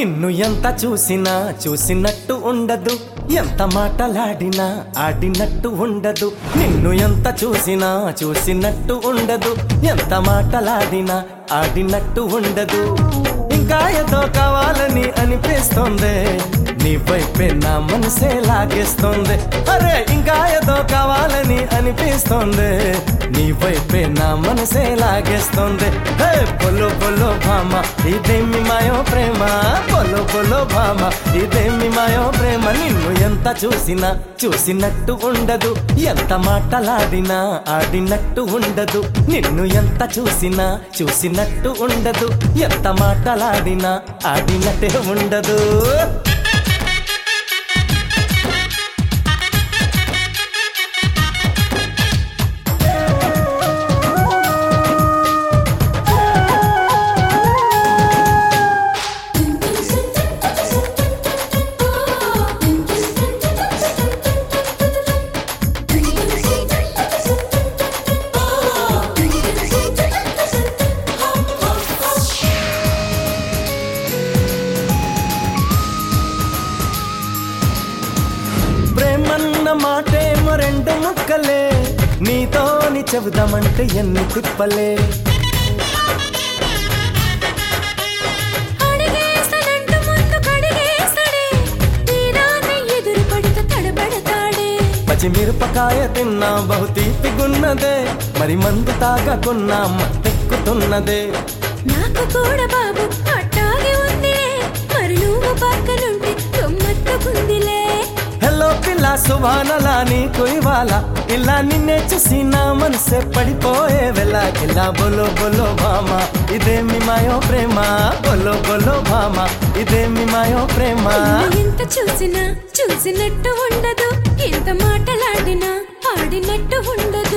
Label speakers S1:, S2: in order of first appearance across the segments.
S1: నిన్ను ఎంత చూసినా చూసినట్టు ఉండదు ఎంత మాటలాడినా ఆడినట్టు ఉండదు నిన్ను ఎంత చూసినా చూసినట్టు ఉండదు ఎంత మాటలాడినా ఆడినట్టు ఉండదు ఇంకా ఏదో కావాలని అనిపిస్తుంది నీ వైపే నా మనసే లాగేస్తుంది అరే ఇంకా ఏదో కావాలని అనిపిస్తుంది నీ వైపే నా మనసే లాగేస్తుంది హే బొలో బొలో భామ ఇదేమి మాయో ప్రేమ బొలో బొలో భామ ఇదేమి మాయో ప్రేమ నిన్ను ఎంత చూసినా చూసినట్టు ఉండదు ఎంత మాటలాడినా ఆడినట్టు ఉండదు నిన్ను ఎంత చూసినా చూసినట్టు ఉండదు ఎంత మాటలాడినా ఆడినట్టే ఉండదు ప్రేమన్న మాటేమో రెండు ముక్కలే నీతోని చెబుదామంటే ఎన్ని తిప్పలే
S2: అడిగేస్తానంటూ ముందు కడిగేస్తాడే తీరాన్ని ఎదురు పడితే తడబడతాడే
S1: పచ్చిమిరపకాయ తిన్నా బహు తీపిగున్నదే మరి మందు తాగకున్నా మత్తెక్కుతున్నదే
S2: నాకు కూడా బాబు అట్టాగే ఉంది మరి నువ్వు పక్కనుంటే గమ్మత్తుకుందిలే
S1: హలో పిల్ల సుభానలా నీకు ఇవాళ ఇలా నిన్నే చూసి నా మనసే పడిపోయే వెళ్ళ ఇలా బొలో బొలో భామ ఇదేమి మాయో ప్రేమ బొలో బొలో భామ ఇదేమి మాయో ప్రేమ
S2: నిన్ను ఎంత చూసినా చూసినట్టు ఉండదు ఎంత మాటలాడినా ఆడినట్టు ఉండదు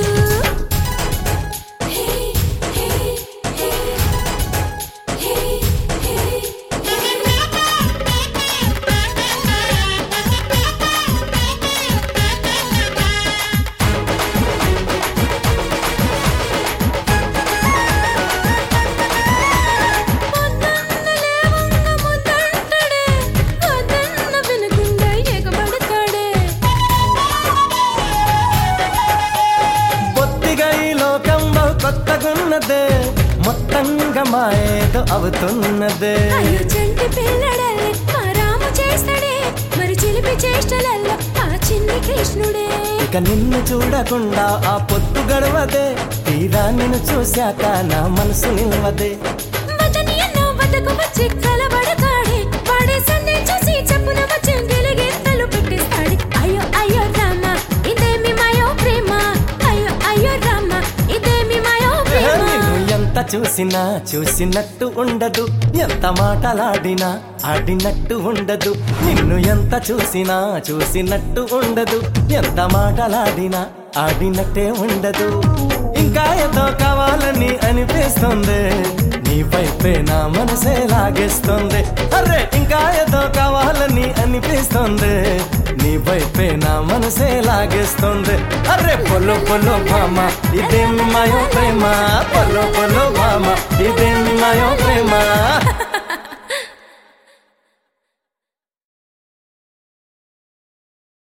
S2: పొద్దున్న లేవంగా ముద్దంటాడే, వద్దన్న వినకుండా ఎగబడతాడే.
S1: బొత్తిగా ఈ లోకం బహు కొత్తగున్నదే మొత్తంగా మాయేదో అవుతున్నదే
S2: అయ్యో చంటి పిల్లడల్లే మారాము చేస్తాడే మరి చిలిపి చేష్టలల్లో ఆ చిన్ని కృష్ణుడే
S1: ఇక నిన్ను చూడకుండా ఆ పొత్తు గడవదే తీరా నిన్ను చూశాక నా మనసు నిలవదే
S2: మదని ఎన్నో వద్దకు వచ్చి కలబడతాడే వాడే సందే చూసి చెప్పున వచ్చి గిలిగింతలు పెట్టిస్తాడు అయ్యో అయ్యో రామ ఇదేమి మాయో ప్రేమ అయ్యో అయ్యో రామ ఇదేమి మాయో
S1: ఏహే,
S2: ప్రేమ
S1: నిన్ను ఎంత చూసినా చూసినట్టు ఉండదు ఎంత మాటలాడినా ఆడినట్టు ఉండదు నిన్ను ఎంత చూసినా చూసినట్టు ఉండదు ఎంత మాటలాడినా ఆడినట్టే ఉండదు ఇంకా ఏదో కావాలని అనిపిస్తుంది నీ వైపే నా మనసే లాగేస్తుంది అరే ఇంకా ఏదో కావాలని అనిపిస్తుంది నీ వైపే నా మనసే లాగేస్తుంది అరే పొలో పొలో భామ ఇదేమి మాయో ప్రేమ పొలో పొలో భామ ఇదేమి మాయో ప్రేమ